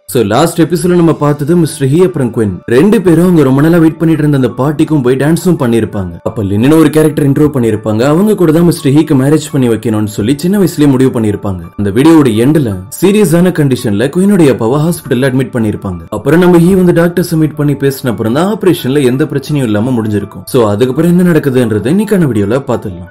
so last எபிசோட்ல நம்ம பார்த்தது மிஸ்டர் ஹி அப்புறம் குயின் ரெண்டு பேரும் அவங்க ரொம்ப நாளா வெயிட் பண்ணிட்டு இருந்த அந்த பார்ட்டிக்கும் போய் டான்ஸும் பண்ணிருப்பாங்க அப்ப லின்னு ஒரு கேரக்டர் இன்ட்ரோ பண்ணிருப்பாங்க அவங்க கூட தான் மிஸ்டர் ஹீக்கு மேரேஜ் பண்ணி வைக்கணும்னு சொல்லி சின்ன வயசுலயே முடிவு பண்ணிருப்பாங்க அந்த வீடியோட எண்ட்ல சீரியஸான கண்டிஷன்ல குயினுடைய அப்பாவை ஹாஸ்பிட்டல்ல அட்மிட் பண்ணிருப்பாங்க அப்புறம் நம்ம ஹீ வந்து டாக்டர்ஸ் மீட் பண்ணி பேசின அப்புறம் தான் ஆபரேஷன்ல எந்த பிரச்சனையும் இல்லாம முடிஞ்சிருக்கும் சோ அதுக்கப்புறம் என்ன நடக்குதுன்றதை இன்னைக்கான வீடியோல பாத்துடலாம்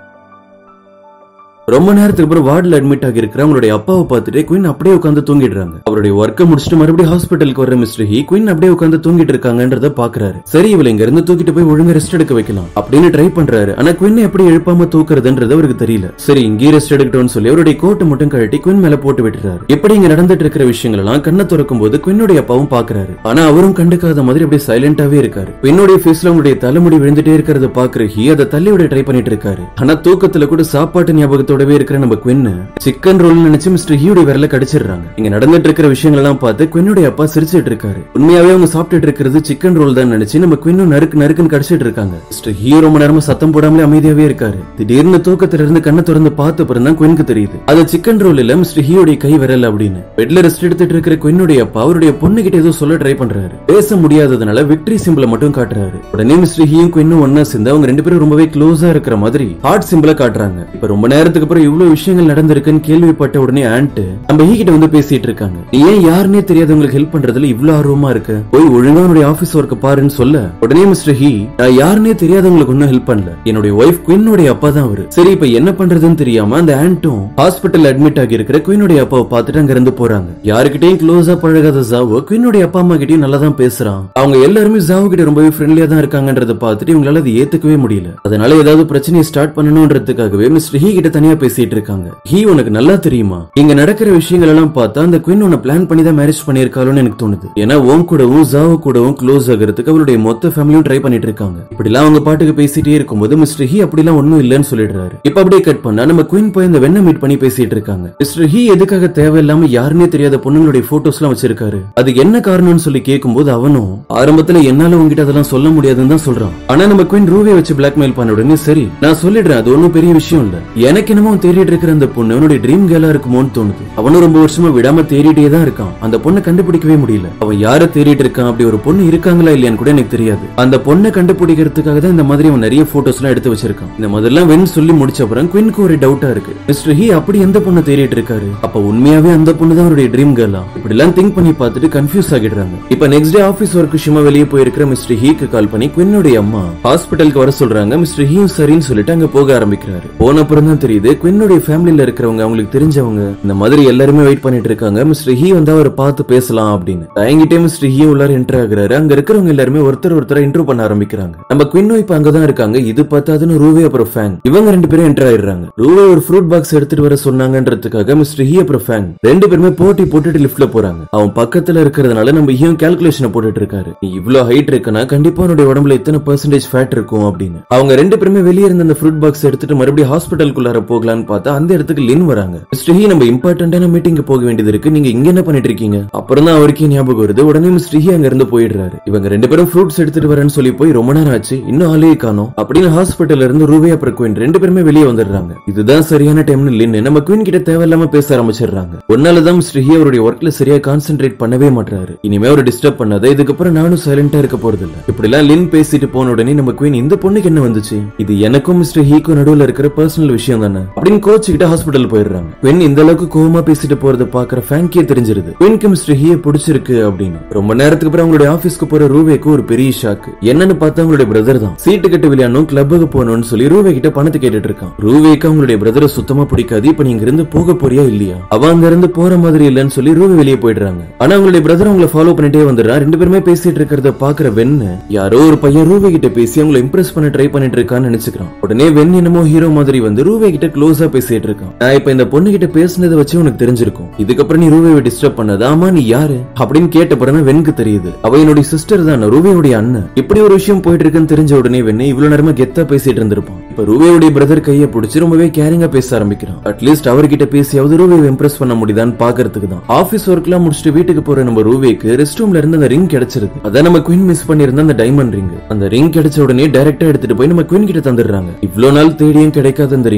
ரொம்ப நேரத்துக்கு அப்புறம் வார்டில் அட்மிட் ஆகி இருக்கிற அவங்களுடைய அப்பாவை பார்த்துட்டு குயின் அப்படியே உட்காந்து தூங்கிடுறாங்க அவருடைய ஒர்க்கை முடிச்சுட்டு மறுபடியும் ஹாஸ்பிட்டலுக்கு வர மிஸ்டர் ஹி குயின் அப்படியே உட்காந்து தூங்கிட்டு இருக்காங்கன்றத பாக்குறாரு சரி இவளை இங்க இருந்து தூக்கிட்டு போய் ஒழுங்கா ரெஸ்ட் எடுக்க வைக்கலாம் அப்படின்னு ட்ரை பண்றாரு ஆனா குயின் எப்படி எழுப்பாம தூக்குறதுன்றது அவருக்கு தெரியல சரி இங்கே ரெஸ்ட் எடுக்கட்டும்னு சொல்லி அவருடைய கோட்டை மட்டும் கழட்டி குயின் மேல போட்டு விட்டுறாரு எப்படி இங்க நடந்துட்டு இருக்கிற விஷயங்கள் எல்லாம் கண்ணை திறக்கும் போது குயினுடைய அப்பாவும் பாக்குறாரு ஆனா அவரும் கண்டுக்காத மாதிரி அப்படியே சைலண்டாவே இருக்காரு குயினுடைய ஃபேஸ்ல அவங்களுடைய தலைமுடி விழுந்துட்டே இருக்கிறத பாக்குற ஹி அதை தள்ளி விட ட்ரை பண்ணிட்டு இருக்காரு ஆனா தூக்கத்துல கூட சாப்பாட்டு ஞாபகத்தோடவே இருக்கிற நம்ம குயின் சிக்கன் ரோல் நினைச்சு மிஸ்டர் ஹியோட விரல கடிச்சிடுறாங்க இங்க நடந்துட்டு இருக்கிற விஷயங்கள் எல்லாம் பார்த்து குயினுடைய அப்பா சிரிச்சிட்டு இருக்காரு உண்மையாவே அவங்க சாப்பிட்டுட்டு இருக்கிறது சிக்கன் ரோல் தான் நினைச்சு நம்ம குயினும் நறுக்கு நறுக்குன்னு கடிச்சிட்டு இருக்காங்க மிஸ்டர் ஹியோ ரொம்ப நேரமா சத்தம் போடாமலே அமைதியாவே இருக்காரு திடீர்னு தூக்கத்துல இருந்து கண்ணை திறந்து பார்த்த அப்புறம் தான் குயினுக்கு தெரியுது அது சிக்கன் ரோல் இல்ல மிஸ்டர் ஹியோடைய கை விரல் அப்படின்னு பெட்ல ரெஸ்ட் எடுத்துட்டு இருக்கிற குயினுடைய அப்பா அவருடைய பொண்ணு கிட்ட ஏதோ சொல்ல ட்ரை பண்றாரு பேச முடியாததுனால விக்டரி சிம்பிளை மட்டும் காட்டுறாரு உடனே மிஸ்டர் ஹியும் குயினும் ஒன்னா சேர்ந்து அவங்க ரெண்டு பேரும் ரொம்பவே க்ளோஸா இருக்கிற மாதிரி ஹார்ட் சிம்பிளை காட்டுறாங்க இப்ப ரொம்ப நேரத்துக்கு அப்புறம் இவ்வளவு விஷயங்கள் நடந்திருக்குன்னு கேள்விப்பட்ட உடனே ஆண்ட் நம்ம ஹீ கிட்ட வந்து பேசிட்டு இருக்காங்க நீ ஏன் யாருன்னே தெரியாதவங்களுக்கு ஹெல்ப் பண்றதுல இவ்வளவு ஆர்வமா இருக்க போய் ஒழுங்கா உன்னுடைய ஆபீஸ் ஒர்க்க பாருன்னு சொல்ல உடனே மிஸ்டர் ஹீ நான் யாருன்னே தெரியாதவங்களுக்கு ஒன்னும் ஹெல்ப் பண்ணல என்னுடைய ஒய்ஃப் குயினுடைய அப்பா தான் அவரு சரி இப்ப என்ன பண்றதுன்னு தெரியாம அந்த ஆண்ட்டும் ஹாஸ்பிட்டல் அட்மிட் ஆகி இருக்கிற குயினுடைய அப்பாவை பார்த்துட்டு அங்க இருந்து போறாங்க யாருக்கிட்டையும் க்ளோஸா பழகாத ஜாவோ குயினுடைய அப்பா அம்மா கிட்டயும் நல்லா தான் பேசுறான் அவங்க எல்லாருமே ஜாவோ கிட்ட ரொம்பவே ஃப்ரெண்ட்லியா தான் இருக்காங்கன்றத பார்த்துட்டு இவங்களால அதை ஏத்துக்கவே முடியல அதனால ஏதாவது பிரச்சனையை ஸ்டார்ட் பண்ணணும்ன்றதுக்காகவே மிஸ்டர் ஹீ கிட்ட தனியா பேசிட்டு இருக்காங்க ஹீ உனக்கு நல்லா தெரியுமா இங்க நடக்கிற விஷயங்கள் எல்லாம் பார்த்தா அந்த குயின் உன்னை பிளான் பண்ணி தான் மேரேஜ் பண்ணிருக்காளோன்னு எனக்கு தோணுது ஏன்னா உன் கூடவும் ஜாவோ கூடவும் க்ளோஸ் ஆகிறதுக்கு அவருடைய மொத்த ஃபேமிலியும் ட்ரை பண்ணிட்டு இருக்காங்க இப்படிலாம் அவங்க பாட்டுக்கு பேசிட்டே இருக்கும்போது மிஸ்டர் ஹீ அப்படிலாம் ஒண்ணும் இல்லைன்னு சொல்லிடுறாரு இப்ப அப்படியே கட் பண்ணா நம்ம குயின் போய் அந்த வெண்ணை மீட் பண்ணி பேசிட்டு இருக்காங்க மிஸ்டர் ஹீ எதுக்காக தேவையில்லாம யாருன்னே தெரியாத பொண்ணுங்களுடைய போட்டோஸ் எல்லாம் வச்சிருக்காரு அது என்ன காரணம்னு சொல்லி கேட்கும்போது அவனும் ஆரம்பத்துல என்னால உங்ககிட்ட அதெல்லாம் சொல்ல முடியாதுன்னு தான் சொல்றான் ஆனா நம்ம குயின் ரூவே வச்சு பிளாக்மெயில் பண்ண உடனே சரி நான் சொல்லிடுறேன் அது ஒண்ணும் பெரிய விஷயம் இல்ல எனக்கு என்னமோ தேடிட்டு இருக்கிற அந்த பொண்ணு அவனுடைய ட்ரீம் கேர்லா இருக்குமோன்னு தோணுது அவனும் ரொம்ப வருஷமா விடாம தேடிட்டே தான் இருக்கான் அந்த பொண்ணை கண்டுபிடிக்கவே முடியல அவன் யார தேடிட்டு இருக்கான் அப்படி ஒரு பொண்ணு இருக்காங்களா இல்லையான்னு கூட எனக்கு தெரியாது அந்த பொண்ணை கண்டுபிடிக்கிறதுக்காக தான் இந்த மாதிரி அவன் நிறைய போட்டோஸ் எல்லாம் எடுத்து வச்சிருக்கான் இந்த மாதிரிலாம் வென் சொல்லி முடிச்ச அப்புறம் குயினுக்கு ஒரு டவுட்டா இருக்கு மிஸ்டர் ஹி அப்படி எந்த பொண்ணை தேடிட்டு இருக்காரு அப்ப உண்மையாவே அந்த பொண்ணு தான் அவருடைய ட்ரீம் கேர்லா இப்படி எல்லாம் திங்க் பண்ணி பார்த்துட்டு கன்ஃபியூஸ் ஆகிடுறாங்க இப்ப நெக்ஸ்ட் டே ஆபீஸ் ஒர்க் விஷயமா வெளியே போயிருக்கிற மிஸ்டர் ஹீக்கு கால் பண்ணி குயினுடைய அம்மா ஹாஸ்பிட்டலுக்கு வர சொல்றாங்க மிஸ்டர் ஹீயும் சரின்னு சொல்லிட்டு அங்க போக ஆரம்பிக்கிறாரு போன அப்புறம் தான் தெரியுது குயினுடைய ஃபேமிலில இருக்கிறவங்க அவங்களுக்கு தெரிஞ்சவங்க இந்த மாதிரி எல்லாருமே வெயிட் பண்ணிட்டு இருக்காங்க மிஸ்டர் ஹீ வந்து அவரை பார்த்து பேசலாம் அப்படின்னு தயங்கிட்டே மிஸ்டர் ஹீ உள்ளார என்டர் ஆகுறாரு அங்க இருக்கிறவங்க எல்லாருமே ஒருத்தர் ஒருத்தர இன்ட்ரோ பண்ண ஆரம்பிக்கிறாங்க நம்ம குயினும் இப்ப அங்கதான் இருக்காங்க இது பார்த்தாதுன்னு ரூவே அப்புறம் ஃபேங் இவங்க ரெண்டு பேரும் என்டர் ஆயிடுறாங்க ரூவே ஒரு ஃப்ரூட் பாக்ஸ் எடுத்துட்டு வர சொன்னாங்கன்றதுக்காக மிஸ்டர் ஹீ அப்புறம் ஃபேங் ரெண்டு பேருமே போட்டி போட்டுட்டு லிஃப்ட்ல போறாங்க அவன் பக்கத்துல இருக்கிறதுனால நம்ம ஹீயும் கால்குலேஷன் போட்டுட்டு இருக்காரு நீ இவ்வளவு ஹைட் இருக்கனா கண்டிப்பா உன்னுடைய உடம்புல இத்தனை பெர்சன்டேஜ் ஃபேட் இருக்கும் அப்படின்னு அவங்க ரெண்டு பேருமே வெளியே இருந்த அந்த ஃப்ரூட் பாக்ஸ் எடுத்துட்டு மறுபடியும் ஹாஸ்பிட்டலுக்குள்ளார போகலான்னு பார்த்தா அந்த இடத்துக்கு லின் வராங்க மிஸ்டர் ஹீ நம்ம இம்பார்ட்டன்டான மீட்டிங் போக வேண்டியது இருக்கு நீங்க இங்க என்ன பண்ணிட்டு இருக்கீங்க அப்புறம் தான் அவருக்கே ஞாபகம் வருது உடனே மிஸ்டர் ஹீ அங்க இருந்து போயிடுறாரு இவங்க ரெண்டு பேரும் ஃப்ரூட்ஸ் எடுத்துட்டு வரேன்னு சொல்லி போய் ரொம்ப நேரம் ஆச்சு இன்னும் ஆளே காணோம் அப்படின்னு ஹாஸ்பிட்டல்ல இருந்து ரூவே அப்புறம் குயின் ரெண்டு பேருமே வெளியே வந்துடுறாங்க இதுதான் சரியான டைம்னு லின் நம்ம குயின் கிட்ட தேவையில்லாம பேச ஆரம்பிச்சிடுறாங்க ஒன்னாலதான் மிஸ்டர் ஹீ அவருடைய ஒர்க்ல சரியா கான்சென்ட்ரேட் பண்ணவே மாட்டாரு இனிமே அவர் டிஸ்டர்ப் பண்ணாத இதுக்கப்புறம் நானும் சைலண்டா இருக்க போறது இல்ல இப்படி எல்லாம் லின் பேசிட்டு போன உடனே நம்ம குயின் இந்த பொண்ணுக்கு என்ன வந்துச்சு இது எனக்கும் மிஸ்டர் ஹீக்கும் நடுவுல இருக்கிற பர்சனல் விஷயம் தானே அப்படின்னு கோச் கிட்ட ஹாஸ்பிட்டல் போயிடுறாங்க குயின் இந்த அளவுக்கு கோவமா பேசிட்டு போறத பாக்குற ஃபேங்கே தெரிஞ்சிருது குயின்க்கு மிஸ்டர் ஹீய பிடிச்சிருக்கு அப்படின்னு ரொம்ப நேரத்துக்கு அப்புறம் அவங்களுடைய ஆபீஸ்க்கு போற ரூவேக்கு ஒரு பெரிய ஷாக் என்னன்னு பார்த்தா அவங்களுடைய பிரதர் தான் சீட்டு கட்டு விளையாடணும் கிளப்புக்கு போகணும்னு சொல்லி ரூவே கிட்ட பணத்தை கேட்டுட்டு இருக்கான் ரூவேக்கு அவங்களுடைய பிரதரை சுத்தமா பிடிக்காது இப்ப நீங்க இருந்து போக போறியா இல்லையா அவ அங்க இருந்து போற மாதிரி இல்லன்னு சொல்லி ரூவே வெளியே போயிடுறாங்க ஆனா அவங்களுடைய பிரதர் அவங்கள ஃபாலோ பண்ணிட்டே வந்துடுறான் ரெண்டு பேருமே பேசிட்டு இருக்கிறத பாக்குற வென்னு யாரோ ஒரு பையன் ரூவே கிட்ட பேசி அவங்கள இம்ப்ரெஸ் பண்ண ட்ரை பண்ணிட்டு இருக்கான்னு நினைச்சுக்கிறான் உடனே வென் என்னமோ ஹீரோ மாதிரி வந்து ரூவே கிட்ட க்ளோஸா பேசிட்டு இருக்கான் நான் இப்ப இந்த பொண்ணு கிட்ட பேசுனதை வச்சு உனக்கு தெரிஞ்சிருக்கும் இதுக்கப்புறம் நீ ரூவேவை டிஸ்டர்ப் பண்ணது ஆமா நீ யாரு அப்படின்னு கேட்ட பிறகு வெனுக்கு தெரியுது அவ என்னுடைய சிஸ்டர் தான் ரூவேவுடைய அண்ணன் இப்படி ஒரு விஷயம் போயிட்டு இருக்குன்னு தெரிஞ்ச உடனே வெண்ணு இவ்வளவு நேரமா கெத்தா பேசிட்டு இருந்திருப்பான் இப்ப ரூவேவுடைய பிரதர் கையை பிடிச்சி ரொம்பவே கேரிங்கா பேச ஆரம்பிக்கிறான் அட்லீஸ்ட் அவர்கிட்ட பேசியாவது ரூவேவை இம்ப்ரெஸ் பண்ண முடியுதான்னு பாக்குறதுக்கு தான் ஆபீஸ் ஒர்க்லாம் முடிச்சுட்டு வீட்டுக்கு போற நம்ம ரூவேக்கு ரெஸ்ட் ரூம்ல இருந்து அந்த ரிங் கிடைச்சிருக்கு அதான் நம்ம குயின் மிஸ் பண்ணிருந்த அந்த டைமண்ட் ரிங் அந்த ரிங் கிடைச்ச உடனே டைரக்டா எடுத்துட்டு போய் நம்ம குயின் கிட்ட தந்துடுறாங்க இவ்வளவு நாள் தேடியும் கிடைக்காத அந்த ரிங் இப்ப உடனே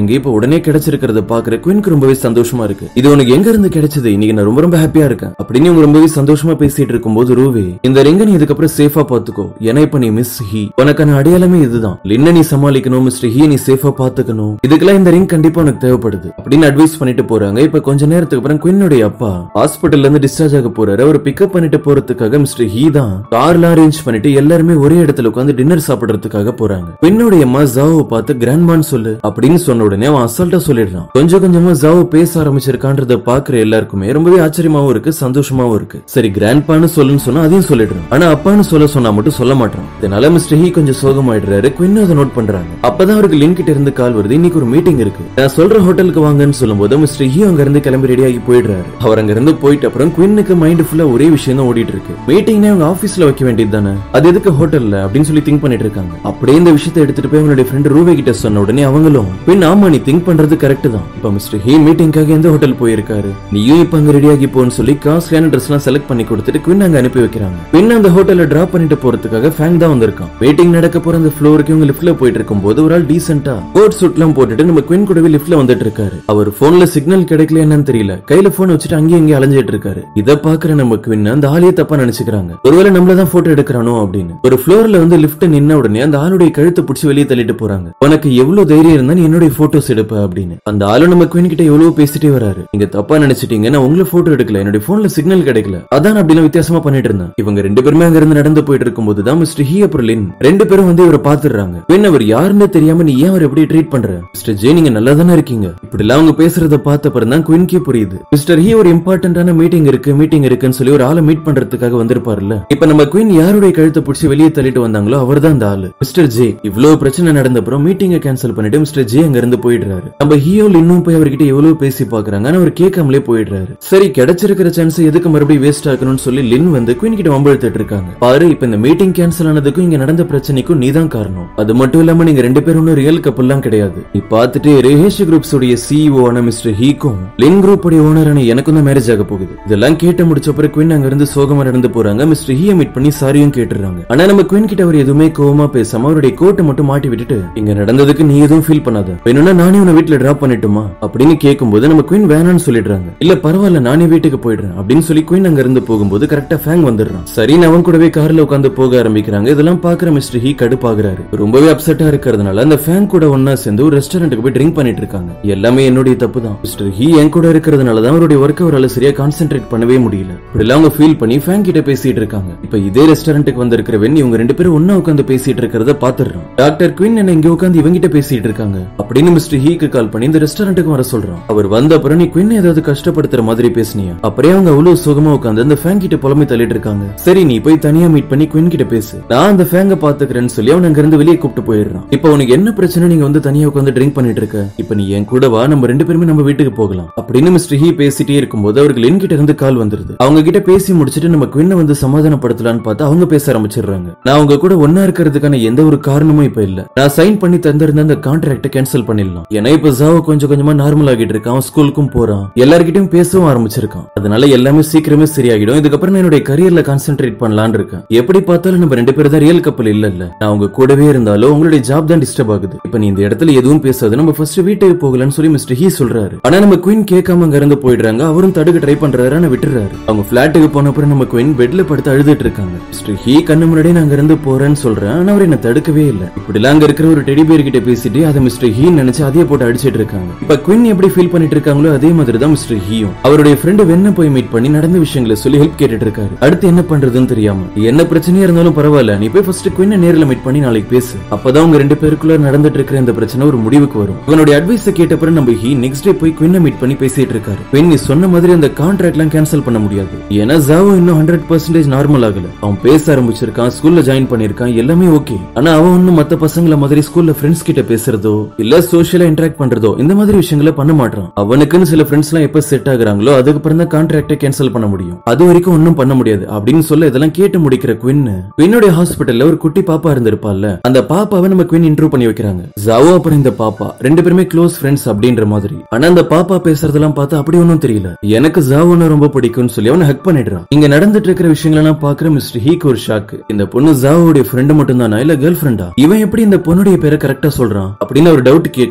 உடனே கிடைச்சிருக்கிறத பாக்குற குயின்க்கு ரொம்பவே சந்தோஷமா இருக்கு இது உனக்கு எங்க இருந்து கிடைச்சது இன்னைக்கு நான் ரொம்ப ரொம்ப ஹாப்பியா இருக்கேன் அப்படின்னு இவங்க ரொம்பவே சந்தோஷமா பேசிட்டு இருக்கும்போது ரூவே இந்த ரிங்க நீ இதுக்கப்புறம் சேஃபா பாத்துக்கோ ஏன்னா இப்ப நீ மிஸ் ஹி உனக்கான அடையாளமே இதுதான் லின்ன நீ சமாளிக்கணும் மிஸ்டர் ஹி நீ சேஃபா பாத்துக்கணும் இதுக்கெல்லாம் இந்த ரிங் கண்டிப்பா உனக்கு தேவைப்படுது அப்படின்னு அட்வைஸ் பண்ணிட்டு போறாங்க இப்ப கொஞ்ச நேரத்துக்கு அப்புறம் குயினுடைய அப்பா ஹாஸ்பிட்டல்ல இருந்து டிஸ்சார்ஜ் ஆக போறாரு அவர் பிக்கப் பண்ணிட்டு போறதுக்காக மிஸ்டர் ஹி தான் கார்ல அரேஞ்ச் பண்ணிட்டு எல்லாருமே ஒரே இடத்துல உட்காந்து டின்னர் சாப்பிடுறதுக்காக போறாங்க குயினுடைய அம்மா ஜாவோ பார்த்து கிராண்ட்மான்னு சொல்லு அப்படின்னு சொன்ன உடனே அவன் அசால்ட்டா சொல்லிடுறான் கொஞ்சம் கொஞ்சமா ஜாவோ பேச ஆரம்பிச்சிருக்கான்றத பாக்குற எல்லாருக்குமே ரொம்பவே ஆச்சரியமாவும் இருக்கு சந்தோஷமாவும் இருக்கு சரி கிராண்ட்பான்னு சொல்லுன்னு சொன்னா அதையும் சொல்லிடுறான் ஆனா அப்பான்னு சொல்ல சொன்னா மட்டும் சொல்ல மாட்டான் இதனால மிஸ்டர் ஹி கொஞ்சம் சோகமாயிடுறாரு குயின் அதை நோட் பண்றாங்க அப்பதான் அவருக்கு லிங்க் கிட்ட இருந்து கால் வருது இன்னைக்கு ஒரு மீட்டிங் இருக்கு நான் சொல்ற ஹோட்டலுக்கு வாங்கன்னு சொல்லும்போது மிஸ்டர் ஹி அங்க இருந்து கிளம்பி ரெடி ஆகி போயிடுறாரு அவர் அங்க இருந்து போயிட்ட அப்புறம் குயினுக்கு மைண்ட் ஃபுல்லா ஒரே விஷயம் தான் ஓடிட்டு இருக்கு மீட்டிங்னே அவங்க ஆபீஸ்ல வைக்க வேண்டியது தானே அது எதுக்கு ஹோட்டல்ல அப்படின்னு சொல்லி திங்க் பண்ணிட்டு இருக்காங்க அப்படியே இந்த விஷயத்தை எடுத்துட்டு போய் அவங்களுடைய ஃப்ரெண்ட் ரூவே கிட்ட சொன்ன உடனே அவங்களும் பின் ஆமா நீ திங்க் பண்றது கரெக்ட் தான் இப்ப மிஸ்டர் ஹி மீட்டிங்காக எந்த ஹோட்டல் போயிருக்காரு நீயும் இப்ப அங்க ரெடி ஆகி போன்னு சொல்லி காஸ்ட்லியான ட்ரெஸ் எல்லாம் செலக்ட் பண்ணி கொடுத்துட்டு குயின் அங்க அனுப்பி வைக்கிறாங்க பின் அந்த ஹோட்டல்ல டிராப் பண்ணிட்டு போறதுக்காக ஃபேங் தான் வந்திருக்கான் மீட்டிங் நடக்க போற அந்த ஃப்ளோருக்கு இவங்க லிஃப்ட்ல போயிட்டு இருக்கும்போது ஒரு ஆள் டீசென்ட்டா கோட் சூட் எல்லாம் போட்டுட்டு நம்ம குயின் கூடவே லிஃப்ட்ல வந்துட்டு இருக்காரு அவர் போன்ல சிக்னல் கிடைக்கல என்னன்னு தெரியல கையில போன் வச்சுட்டு அங்கேயும் இங்கே அலைஞ்சிட்டு இருக்காரு இத பாக்குற நம்ம குயின் அந்த ஆளையே தப்பா நினைச்சுக்கிறாங்க ஒருவேளை நம்மள தான் போட்டோ எடுக்கிறானோ அப்படின்னு ஒரு ஃப்ளோர்ல வந்து லிஃப்ட் நின்ன உடனே அந்த ஆளுடைய கழுத்தை பிடிச்சி வெளியே தள்ளிட்டு போறாங்க உனக்கு எவ்வளவு தைரியம் இருந்தா நீ என்னுடைய போட்டோஸ் எடுப்ப அப்படின்னு அந்த ஆளு நம்ம குயின் கிட்ட எவ்வளவு பேசிட்டே வராரு நீங்க தப்பா நினைச்சிட்டீங்க நான் உங்களை போட்டோ எடுக்கல என்னுடைய போன்ல சிக்னல் கிடைக்கல அதான் அப்படிலாம் வித்தியாசமா பண்ணிட்டு இருந்தேன் இவங்க ரெண்டு பேருமே அங்க இருந்து நடந்து போயிட்டு இருக்கும்போது தான் மிஸ்டர் ஹி அப்புறம் லின் ரெண்டு பேரும் வந்து இவரை பாத்துறாங்க பின் அவர் யாருன்னு தெரியாம நீ ஏன் அவர் எப்படி ட்ரீட் பண்ற மிஸ்டர் ஜே நீங்க நல்லா தானே இருக்கீங்க இப்படி எல்லாம் அவங்க பேசுறத பார்த்த அப்புறம் தான் குயின்கே புரியுது மிஸ்டர் ஹி ஒரு இம்பார்ட்டன்டான மீட்டிங் இருக்கு மீட்டிங் இருக்குன்னு சொல்லி ஒரு ஆளை மீட் பண்றதுக்காக வந்திருப்பாருல்ல இப்ப நம்ம குயின் யாருடைய கழுத்தை பிடிச்சி வெளியே தள்ளிட்டு வந்தாங்களோ அவர் தான் அந்த ஆளு மிஸ்டர் ஜே இவ்வளவு பிரச்சனை நடந்த அப்புறம் மீட்டிங்கை கேன்சல் பண்ணிட்டு மிஸ்டர் ஜே அங்க இருந்து போயிடுறாரு நம்ம ஹியோ இன்னும் போய் அவர்கிட்ட எவ்வளவு பேசி பாக்குறாங்க ஆனா அவர் கேட்காமலே போயிடுறாரு சரி கிடைச்சிருக்கிற சான்ஸ் எதுக்கு மறுபடியும் வேஸ்ட் ஆக்கணும்னு சொல்லி லின் வந்து குயின் கிட்ட வம்பெழுத்துட்டு இருக்காங்க பாரு இப்ப இந்த மீட்டிங் கேன்சல் ஆனதுக்கும் இங்க நடந்த பிரச்சனைக்கும் நீ தான் காரணம் அது மட்டும் இல்லாம நீங்க ரெண்டு பேரும் ஒன்னும் ரியல் கப்பல்லாம் கிடையாது நீ பார்த்துட்டு ரேஹேஷ் குரூப்ஸ் உடைய சிஇஓ ஆன மிஸ்டர் ஹீக்கும் லின் குரூப் உடைய ஓனரான எனக்கும் தான் மேரேஜ் ஆக போகுது இதெல்லாம் கேட்டு முடிச்ச அப்புறம் குயின் அங்க இருந்து சோகமா நடந்து போறாங்க மிஸ்டர் ஹீய மீட் பண்ணி சாரியும் கேட்டுறாங்க ஆனா நம்ம குயின் கிட்ட அவர் எதுவுமே கோவமா பேசாம அவருடைய கோட்டை மட்டும் மாட்டி விட்டுட்டு இங்க நடந்ததுக்கு நீ எதுவும் ஃபீல் பண்ணாத வேணும்னா நானே உன்னை வீட்டுல டிராப் பண்ணிட்டுமா அப்படின்னு கேட்கும்போது நம்ம குயின் வேணாம்னு சொல்லிடுறாங்க இல்ல பரவாயில்ல நானே வீட்டுக்கு போயிடுறேன் அப்படின்னு சொல்லி குயின் அங்க இருந்து போகும்போது கரெக்டா ஃபேங் வந்துடுறான் சரின்னு அவன் கூடவே கார்ல உட்காந்து போக ஆரம்பிக்கிறாங்க இதெல்லாம் பாக்குற மிஸ்டர் ஹீ கடுப்பாகிறாரு ரொம்பவே அப்செட்டா இருக்கிறதுனால அந்த ஃபேங் கூட ஒன்னா சேர்ந்து ஒரு ரெஸ்டாரண்ட்டுக்கு போய் ட்ரிங்க் பண்ணிட்டு இருக்காங்க எல்லாமே என்னுடைய தப்பு தான் மிஸ்டர் ஹீ என் கூட இருக்கிறதுனால தான் அவருடைய ஒர்க் அவரால் சரியா கான்சென்ட்ரேட் பண்ணவே முடியல இப்படிலாம் அவங்க ஃபீல் பண்ணி ஃபேங் கிட்ட பேசிட்டு இருக்காங்க இப்ப இதே ரெஸ்டாரண்ட்டுக்கு வந்திருக்கிற வென் இவங்க ரெண்டு பேரும் ஒண்ணா உட்காந்து பேசிட்டு இருக்கிறத பாத்துறோம் டாக்டர் குயின் என்ன இங்க உட்காந்து இவங்கிட்ட பேசிட்டு இருக்காங்க அப்படின்னு மிஸ்டர் ஹீக்கு கால் பண்ணி இந்த ரெஸ்டாரண்ட்டுக்கு வர சொல்றான் அவர் வந்த அப்புறம் நீ குயின் ஏதாவது கஷ்டப்படுத்துற மாதிரி பேசுனியா அப்படியே அவங்க அவ்வளவு சுகமா உட்காந்து அந்த ஃபேங் கிட்ட புலம்பி தள்ளிட்டு இருக்காங்க சரி நீ போய் தனியா மீட் பண்ணி குயின் கிட்ட பேசு நான் அந்த ஃபேங்க பாத்துக்கிறேன்னு சொல்லி அவன் அங்க இருந்து வெளியே கூப்பிட்டு போயிடுறான் இப்போ உனக்கு என்ன பிரச்சனை நீங்க வந்து தனியா உட்காந்து ட்ரிங்க் பண்ணிட்டு இருக்க இப்ப நீ என் கூட வா நம்ம ரெண்டு பேருமே நம்ம வீட்டுக்கு போகலாம் அப்படின்னு மிஸ்டர் ஹீ பேசிட்டே இருக்கும்போது அவருக்கு லின் கிட்ட இருந்து கால் வந்துருது அவங்க கிட்ட பேசி முடிச்சிட்டு நம்ம குயினை வந்து சமாதானப்படுத்தலாம்னு பார்த்தா அவங்க பேச ஆரம்பிச்சிடுறாங்க நான் உங்க கூட ஒன்னா இருக்கிறதுக்கான எந்த ஒரு காரணமும் இப்ப இல்ல நான் சைன் பண்ணி தந்திருந்த அந்த கான்ட்ராக்ட கேன்சல் பண்ணிடலாம் ஏன்னா இப்ப ஜாவோ கொஞ்சம் கொஞ்சமா நார்மல் ஆகிட்டு இருக்கான் அவன் ஸ்கூலுக்கும் போறான் எல்லார்கிட்டயும் பேசவும் ஆரம்பிச்சிருக்கான் அதனால எல்லாமே சீக்கிரமே சரியாகிடும் இதுக்கப்புறம் நான் என்னுடைய கரியர்ல கான்சென்ட்ரேட் பண்ணலாம்னு இருக்கேன் எப்படி பார்த்தாலும் நம்ம ரெண்டு பேரும் தான் ரியல் கப்பல் இல்ல இல்ல நான் உங்க கூடவே இருந்தாலும் உங்களுடைய ஜாப் தான் டிஸ்டர்ப் ஆகுது இப்ப நீ இந்த இடத்துல எதுவும் பேசாது நம்ம ஃபர்ஸ்ட் வீட்டுக்கு போகலாம்னு சொல்லி மிஸ்டர் ஹீ சொல்றாரு ஆனா நம்ம குயின் கேட்காம அங்க இருந்து போயிடுறாங்க அவரும் தடுக்க ட்ரை பண்றாரு ஆனா விட்டுறாரு அவங்க பிளாட்டுக்கு போன அப்புறம் நம்ம குயின் பெட்ல படுத்து அழுதுட்டு இருக்காங்க மிஸ்டர் ஹீ கண்ணு முன்னாடி நான் அங்க இருந்து போறேன்னு சொல்றேன் ஆனா அவர் என்ன தடுக்கவே இல்ல இப்படிலாம் அங்க இருக்கிற ஒரு டெடி பேர் கிட்ட பேசிட்டு அதை மிஸ்டர் ஹீ நினைச்சு அதையே போட்டு அடிச்சிட்டு இருக்காங்க இப்ப குயின் எப்படி ஃபீல் பண்ணிட்டு இருக்காங்களோ அதே மாதிரி தான் மிஸ்டர் ஹீயும் அவருடைய ஃப்ரெண்டு வெண்ண போய் மீட் பண்ணி நடந்த விஷயங்களை சொல்லி ஹெல்ப் கேட்டுட்டு இருக்காரு அடுத்து என்ன பண்றதுன்னு தெரியாம என்ன பிரச்சனையா இருந்தாலும் பரவாயில்ல நீ போய் ஃபர்ஸ்ட் குயினை நேர்ல மீட் பண்ணி நாளைக்கு பேசு அப்பதான் உங்க ரெண்டு பேருக்குள்ள நடந்துட்டு இருக்கிற இந்த பிரச்சனை ஒரு முடிவுக்கு வரும் இவனுடைய அட்வைஸ் கேட்ட பிறகு நம்ம ஹீ நெக்ஸ்ட் டே போய் குயினை மீட் பண்ணி பேசிட்டு இருக்காரு குயின் நீ சொன்ன மாதிரி அந்த கான்ட்ராக்ட் எல்லாம் கேன்சல் பண்ண முடியாது ஏன்னா ஜாவோ இன்னும் ஹண்ட்ரட் பர்சன்டேஜ் நார்மல் ஆகல அவன் பேச ஆரம்பிச்சிருக்கான் ஸ்கூல்ல ஜாயின் பண்ணிருக்கான் எல்லாமே ஓகே ஆனா அவன் ஒன்னும் மத்த பசங்கள மாதிரி ஸ்கூல்ல ஃப்ரெண்ட்ஸ் கிட்ட பேசுறதோ இல்ல சோஷியலா இன்டராக்ட் பண்றதோ இந்த மாதிரி விஷயங்களை பண்ண மாட்டான் அவனுக்குன்னு சில ஃப்ரெண்ட்ஸ் எல்லாம் எப்ப செட் ஆகுறாங்களோ அதுக்கப்புறம் தான் கான்ட்ராக்டை கேன்சல் பண்ண முடியும் அது வரைக்கும் ஒன்னும் பண்ண முடியாது அப்படின்னு சொல்ல இதெல்லாம் கேட்டு முடிக்கிற குயின் குயினுடைய ஹாஸ்பிட்டல்ல ஒரு குட்டி பாப்பா இருந்திருப்பால்ல அந்த பாப்பாவை நம்ம குயின் இன்டர்வியூ பண்ணி வைக்கிறாங்க ஜாவோ அப்புறம் இந்த பாப்பா ரெண்டு பேருமே க்ளோஸ் ஃப்ரெண்ட்ஸ் அப்படின்ற மாதிரி ஆனா அந்த பாப்பா பேசுறதெல்லாம் பார்த்து அப்படி ஒன்னும் தெரியல எனக்கு ஜாவோன்னு ரொம்ப பிடிக்கும்னு சொல்லி அவனை ஹக் பண்ணிடுறான் இங்க நடந்துட்டு இருக்கிற விஷயங்களெல்லாம் பாக்குற மிஸ்டர் ஹீக்கு ஒரு ஷாக்கு இந்த பொண்ணு ஜாவோடைய ஃப்ரெண்டு மட்டும் தானா இல்ல கேர்ள் ஃப்ரெண்டா இவன் எப்படி இந்த பொண்ணுடைய பேரை கரெக்டா சொல்றான் அப்படின்னு ஒரு டவுட் கேட்கும்போது குயின்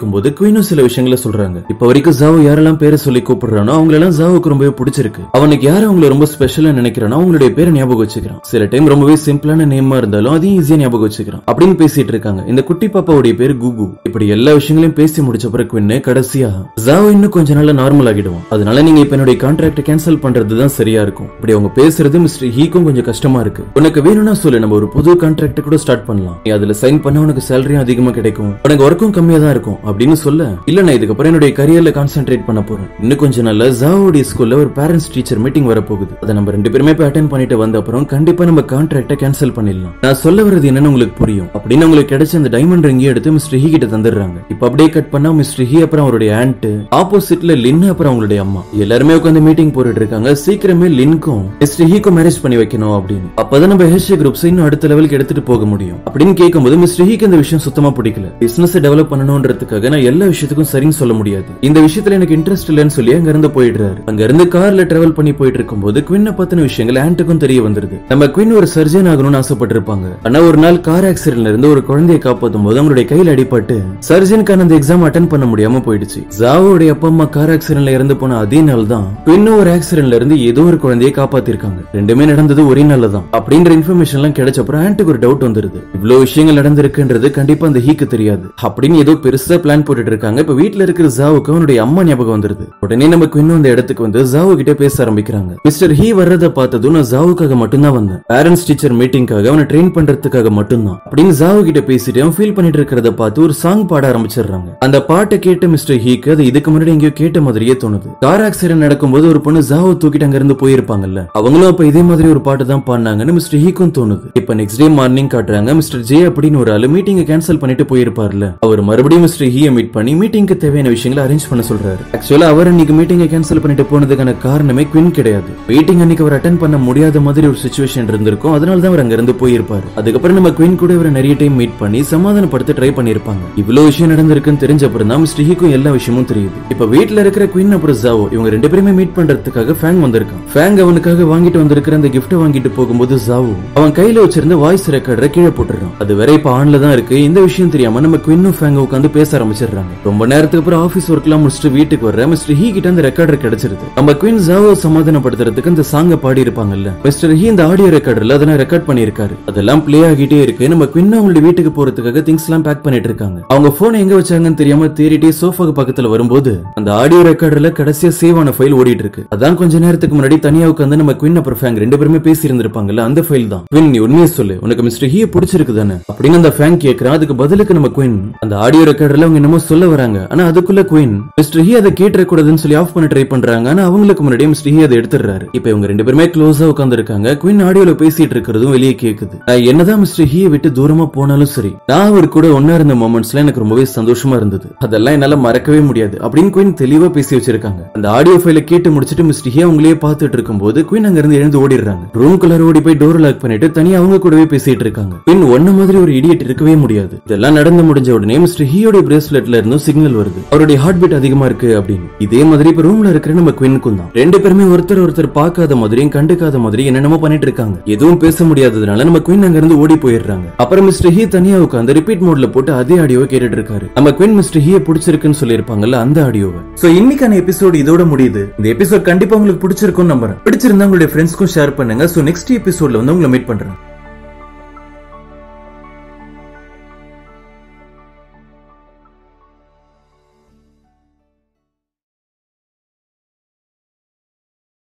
குயினும் சில விஷயங்களை சொல்றாங்க இப்ப வரைக்கும் ஜாவோ யாரெல்லாம் பேரை சொல்லி கூப்பிடுறானோ அவங்களெல்லாம் ஜாவோக்கு ரொம்பவே பிடிச்சிருக்கு அவனுக்கு யார் அவங்கள ரொம்ப ஸ்பெஷலா நினைக்கிறானோ அவங்களுடைய பேரை ஞாபகம் வச்சுக்கிறான் சில டைம் ரொம்பவே சிம்பிளான நேமா இருந்தாலும் அதையும் ஈஸியா ஞாபகம் வச்சுக்கிறான் அப்படின்னு பேசிட்டு இருக்காங்க இந்த குட்டி பாப்பாவுடைய பேரு குகு இப்படி எல்லா விஷயங்களையும் பேசி முடிச்ச பிறகு குவின்னு கடைசியா ஜாவோ இன்னும் கொஞ்ச நாள்ல நார்மல் ஆகிடுவான் அதனால நீங்க இப்ப என்னுடைய கான்ட்ராக்ட் கேன்சல் பண்றதுதான் சரியா இருக்கும் இப்படி அவங்க பேசுறது மிஸ்டர் ஹீக்கும் கொஞ்சம் கஷ்டமா இருக்கு உனக்கு வேணும்னா சொல்லு நம்ம ஒரு புது கான்ட்ராக்ட் கூட ஸ்டார்ட் பண்ணலாம் நீ அதுல சைன் பண்ண உனக்கு சேலரியும் அதிகமா கிடைக்கும் உனக்கு ஒர்க்கும் கம்மியா தான் இருக்கும் அப்படின்னு சொல்ல இல்ல நான் இதுக்கப்புறம் என்னுடைய கரியர்ல கான்சென்ட்ரேட் பண்ண போறேன் இன்னும் கொஞ்ச நாள்ல ஜாவோடைய ஸ்கூல்ல ஒரு பேரண்ட்ஸ் டீச்சர் மீட்டிங் வரப்போகுது அதை நம்ம ரெண்டு பேருமே போய் அட்டன் பண்ணிட்டு வந்த அப்புறம் கண்டிப்பா நம்ம கான்ட்ராக்ட கேன்சல் பண்ணிடலாம் நான் சொல்ல வர்றது என்னன்னு உங்களுக்கு புரியும் அப்படின்னு உங்களுக்கு கிடைச்ச அந்த டைமண்ட் ரிங்கி எடுத்து மிஸ்டர் ஹி கிட்ட தந்துடுறாங்க இப்ப அப்படியே கட் பண்ணா மிஸ்டர் ஹி அப்புறம் அவருடைய ஆண்ட் ஆப்போசிட்ல லின் அப்புறம் அவங்களுடைய அம்மா எல்லாருமே உட்காந்து மீட்டிங் போட்டுட்டு இருக்காங்க சீக்கிரமே லின்க்கும் மிஸ்டர் ஹீக்கும் மேரேஜ் பண்ணி வைக்கணும் அப்படின்னு அப்பதான் நம்ம ஹெச்ஏ குரூப்ஸ் இன்னும் அடுத்த லெவலுக்கு எடுத்துட்டு போக முடியும் அப்படின்னு கேட்கும்போது மிஸ்டர் ஹீக்கு இந்த விஷயம் சுத்தமா பிடிக்கல பிசினஸ் டெவலப் பண்ணணும்ன்றதுக்காக நான் எல்லா விஷயத்துக்கும் சரின்னு சொல்ல முடியாது இந்த விஷயத்துல எனக்கு இன்ட்ரெஸ்ட் இல்லைன்னு சொல்லி அங்க இருந்து போயிடுறாரு அங்க இருந்து கார்ல டிராவல் பண்ணி போயிட்டு இருக்கும்போது குவின்ன பத்தின விஷயங்கள் ஆண்ட்டுக்கும் தெரிய வந்துருது நம்ம குவின் ஒரு சர்ஜன் ஆகணும்னு ஆசைப்பட்டிருப்பாங்க ஆனா ஒரு நாள் கார் ஆக்சிடென்ட்ல இருந்து ஒரு குழந்தையை காப்பாத்தும் போது அவங்களுடைய கையில் அடிபட்டு சர்ஜனுக்கான அந்த எக்ஸாம் அட்டன் பண்ண முடியாம போயிடுச்சு ஜாவோடைய அப்பா அம்மா கார் ஆக்சிடென்ட்ல இறந்து போன அதே நாள் தான் குவின்னும் ஒரு ஆக்சிடென்ட்ல இருந்து ஏதோ ஒரு குழந்தையை காப்பாத்திருக்காங்க ரெண்டுமே நடந்தது ஒரே நாள்ல தான் அப்படின்ற இன்ஃபர்மேஷன் எல்லாம் கிடைச்ச அப்புறம் ஆண்ட்டுக்கு ஒரு டவுட் வந்துருது இவ்வளவு விஷயங்கள் நடந்திருக்குன்றது கண்டிப்பா அந்த ஹீக்கு தெரியாது அப்படின்னு ஏதோ பெருசா பிளான் போட்டுட்டு இருக்காங்க இப்ப வீட்ல இருக்கிற ஜாவுக்கு அவனுடைய அம்மா ஞாபகம் வந்துருது உடனே நம்ம குவின்னும் அந்த இடத்துக்கு வந்து ஜாவு கிட்ட பேச ஆரம்பிக்கிறாங்க மிஸ்டர் ஹீ வர்றத பார்த்ததும் நான் ஜாவுக்காக மட்டும்தான் வந்தேன் பேரண்ட்ஸ் டீச்சர் மீட்டிங்காக அவனை ட்ரெயின் பண்றதுக்காக மட்டும்தான் அப்படின்னு ஜாவு கிட்ட பேசிட்டு அவன் ஃபீல் பண்ணிட்டு இருக்கிறத பார்த்து ஒரு சாங் பாட ஆரம்பிச்சிடுறாங்க அந்த பாட்டை கேட்ட மிஸ்டர் ஹீக்கு அது இதுக்கு முன்னாடி எங்கேயோ கேட்ட மாதிரியே தோணுது கார் ஆக்சிடென்ட் நடக்கும்போது ஒரு பொண்ணு ஜாவை தூக்கிட்டு அங்க இருந்து போயிருப்பாங்கல்ல அவங்களும் அப்ப இதே மாதிரி ஒரு பாட்டு தான் பாடினாங்கன்னு மிஸ்டர் ஹீக்கும் தோணுது இப்ப நெக்ஸ்ட் டே மார்னிங் காட்டுறாங்க மிஸ்டர் ஜே அப்படின்னு ஒரு ஆளு மீட்டிங்க கேன்சல் பண்ணிட்டு போயிருப்பார்ல அவர் மறுபடியும் மிஸ்டர் ஹீயை மீட் பண்ணி மீட்டிங்க்கு தேவையான விஷயங்களை அரேஞ்ச் பண்ண சொல்றாரு ஆக்சுவலா அவர் அன்னைக்கு மீட்டிங்கை கேன்சல் பண்ணிட்டு போனதுக்கான காரணமே குவின் கிடையாது மீட்டிங் அன்னைக்கு அவர் அட்டன் பண்ண முடியாத மாதிரி ஒரு சுச்சுவேஷன் இருந்திருக்கும் அதனால தான் அவர் அங்க இருந்து போயிருப்பாரு அதுக்கப்புறம் நம்ம குவின் கூட இவரை நிறைய டைம் மீட் பண்ணி சமாதானப்படுத்த ட்ரை பண்ணிருப்பாங்க இவ்வளவு விஷயம் நடந்திருக்குன்னு தெரிஞ்ச அப்புறம் தான் மிஸ்டர் ஹீக்கும் எல்லா விஷயமும் தெரியுது இப்ப வீட்ல இருக்கிற குயின் அப்புறம் ஜாவோ இவங்க ரெண்டு பேருமே மீட் பண்றதுக்காக ஃபேங் வந்திருக்கான் ஃபேங் அவனுக்காக வாங்கிட்டு வந்திருக்கிற அந்த கிஃப்ட் வாங்கிட்டு போகும்போது ஜாவோ அவன் கையில வச்சிருந்த வாய்ஸ் ரெக்கார்டரை கீழே போட்டுறான் அது வேற இப்ப ஆன்ல தான் இருக்கு இந்த விஷயம் தெரியாம நம்ம குயினும் ஃபேங் உட்காந்து பேச ஆரம்பிச்சிடுறாங்க ரொம்ப நேரத்துக்கு அப்புறம் ஆபீஸ் ஒர்க் எல்லாம் முடிச்சுட்டு வீட்டுக்கு வர மிஸ்டர் ஹீ கிட்ட அந்த ரெக்கார்டர் கிடைச்சிருது நம்ம குயின் ஜாவோ சமாதானப்படுத்துறதுக்கு அந்த சாங்க பாடி இருப்பாங்கல்ல மிஸ்டர் ஹீ இந்த ஆடியோ ரெக்கார்டர்ல அதெல்லாம் ரெக்கார்ட் பண்ணிருக்காரு அதெல்லாம் பிளே ஆகிட்டே இருக்கு நம்ம குயின் அவங்களுடைய வீட்டுக்கு போறதுக்காக திங்ஸ் எல்லாம் பேக் பண்ணிட்டு இருக்காங்க அவங்க போன் எங்க வச்சாங்கன்னு தெரியாம தேடிட்டே சோஃபாக்கு பக்கத்துல வரும்போது அந்த ஆடியோ ரெக்கார்டர்ல கடைசியா சேவ் ஆன ஃபைல் ஓடிட்டு இருக்கு அதான் கொஞ்ச நேரத்துக்கு முன்னாடி தனியா உட்காந்து நம்ம குயின் அப்புறம் ஃபேங் ரெண்டு பேருமே பேசி இருந்திருப்பாங்கல்ல அந்த ஃபைல் தான் குயின் நீ உண்மையை சொல்லு உனக்கு மிஸ்டர் ஹீ பிடிச்சிருக்கு தானே அப்படின்னு அந்த ஃபேங் கேக்குறான் அதுக்கு பதிலுக்கு நம்ம குயின் அந்த ஆடியோ ரெக்கார்டர்ல அவங்க என்னமோ சொல்ல வராங்க ஆனா அதுக்குள்ள குயின் மிஸ்டர் ஹீ அதை கேட்டுற கூடாதுன்னு சொல்லி ஆஃப் பண்ண ட்ரை பண்றாங்க ஆனா அவங்களுக்கு முன்னாடியே மிஸ்டர் ஹீ அதை எடுத்துறாரு இப்ப இவங்க ரெண்டு பேருமே க்ளோஸா உட்கார்ந்து இருக்காங்க குயின் ஆடியோல பேசிட்டு இருக்கிறதும் வெளியே கேக்குது நான் என்னதான் மிஸ்டர் ஹீயை விட்டு தூரமா போனாலும் சரி நான் அவர் கூட ஒன்னா இருந்த மொமெண்ட்ஸ்ல எனக்கு ரொம்பவே சந்தோஷமா இருந்தது அதெல்லாம் என்னால மறக்கவே முடியாது அப்படின்னு குயின் தெளிவா பேசி வச்சிருக்காங்க அந்த ஆடியோ ஃபைல கேட்டு முடிச்சிட்டு மிஸ்டர் ஹியா அவங்களே பார்த்துட்டு இருக்கும்போது குயின் அங்க இருந்து எழுந்து ஓடிடுறாங்க ரூம் குள்ளார ஓடி போய் டோர் லாக் பண்ணிட்டு தனியா அவங்க கூடவே பேசிட்டு இருக்காங்க குயின் ஒன்ன மாதிரி ஒரு இடியட் இருக்கவே முடியாது இதெல்லாம் நடந்து முடிஞ்ச உடனே மிஸ்டர் ஹியோட பிரேஸ்லெட்ல இருந்தும் சிக்னல் வருது அவருடைய ஹார்ட் பீட் அதிகமா இருக்கு அப்படின்னு இதே மாதிரி இப்ப ரூம்ல இருக்கிற நம்ம குயினுக்கும் தான் ரெண்டு பேருமே ஒருத்தர் ஒருத்தர் பார்க்காத மாதிரியும் கண்டுக்காத மாதிரி என்னென்னமோ பண்ணிட்டு இருக்காங்க எதுவும் பேச முடியாததுனால நம்ம குயின் அங்க இருந்து ஓடி போயிடுறாங்க அப்புறம் மிஸ்டர் ஹீ தனியா உட்காந்து ரிப்பீட் மோட்ல போட்டு அதே ஆடியோவை கேட்டுட்டு இருக்காரு நம்ம குயின் மிஸ்டர் ஹீய பிடிச்சிருக்குன்னு சொல்லியிருப்பாங்கல்ல அந்த ஆடியோவை சோ இன்னைக்கான எபிசோட் இதோட முடியுது இந்த எபிசோட் கண்டிப்பா உங்களுக்கு பிடிச்சிருக்கும்னு நம்புறேன் பிடிச்சிருந்தா உங்களுடைய ஃப்ரெண்ட்ஸ்க்கும் ஷேர் பண்ணுங்க சோ நெக்ஸ்ட் எபிசோட்ல வந்து உங்களை மீட் பண்றேன்